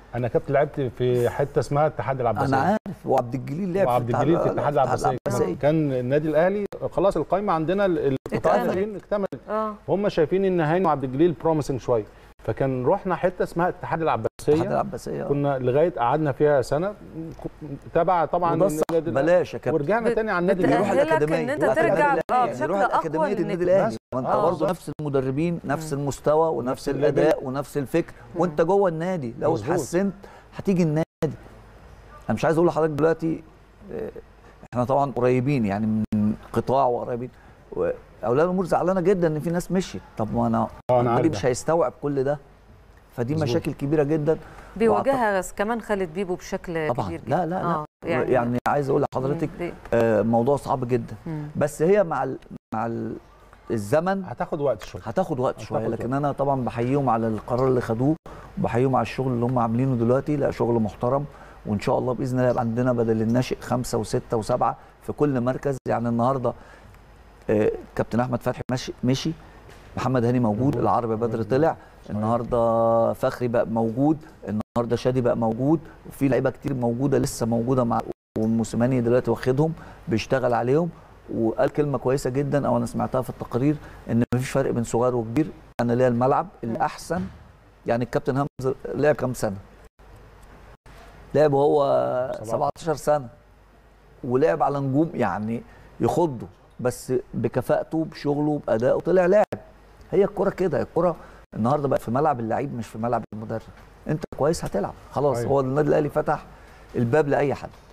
انا كنت لعبت في حته اسمها اتحاد العباسيه انا عارف وعبد الجليل لعب وعبد الجليل في الاتحاد العباسيه كان- كان النادي الاهلي خلاص القايمه عندنا ال- القطاع اكتملت. الناشئين اكتملت اه هم شايفين ان هاني وعبد الجليل بروميسنج شويه فكان رحنا حته اسمها اتحاد الاتحاد العباسيه العباسيه كنا لغايه قعدنا فيها سنه تبع طبعا وده الصح النادي الأهلي. بلاش يا كابتن ورجعنا بت- تاني على النادي بتأهلك الاهلي يروح إن الاكاديميه أنت يروح ترجع، الأكاديمية. آه، يعني بشكل يروح أقوى الاكاديميه للنادي. النادي الاهلي ما انت آه. برضه نفس المدربين نفس المستوى ونفس نفس الليفل. الاداء ونفس الفكر وانت جوه النادي لو مظبوط. اتحسنت هتيجي النادي انا مش عايز اقول لحضرتك دلوقتي آه، احنا طبعا قريبين يعني من قطاع وقريبين واولياء الامور زعلانه جدا ان في ناس مشيت طب ما انا اه انا النادي عارف مش ده. هيستوعب كل ده فدي مظبوط. مشاكل كبيره جدا بيواجهها كمان خالد بيبو بشكل طبعا كبير لا لا لا آه، يعني, يعني عايز اقول لحضرتك دي- آه، موضوع صعب جدا مم. بس هي مع ال مع ال الزمن هتاخد وقت شويه هتاخد وقت هتاخد شويه وقت. لكن انا طبعا بحييهم على القرار اللي خدوه وبحييهم على الشغل اللي هم عاملينه دلوقتي لا شغل محترم وان شاء الله باذن الله يبقى عندنا بدل الناشئ خمسه وسته وسبعه في كل مركز يعني النهارده آه، كابتن احمد فتحي مشي مشي محمد هاني موجود موجود. العربي بدر طلع النهارده فخري بقى موجود النهارده شادي بقى موجود وفي لعيبه كتير موجوده لسه موجوده مع وموسيماني دلوقتي واخدهم بيشتغل عليهم وقال كلمه كويسه جدا او انا سمعتها في التقرير ان مفيش فرق بين صغير وكبير انا ليا الملعب الاحسن يعني الكابتن همزه لعب كام سنه لعب وهو 17 سنه ولعب على نجوم يعني يخضه بس بكفاءته بشغله بادائه طلع لاعب هي الكره كده الكره النهارده بقى في ملعب اللعيب مش في ملعب المدرب انت كويس هتلعب خلاص أيوة. هو النادي الاهلي فتح الباب لاي حد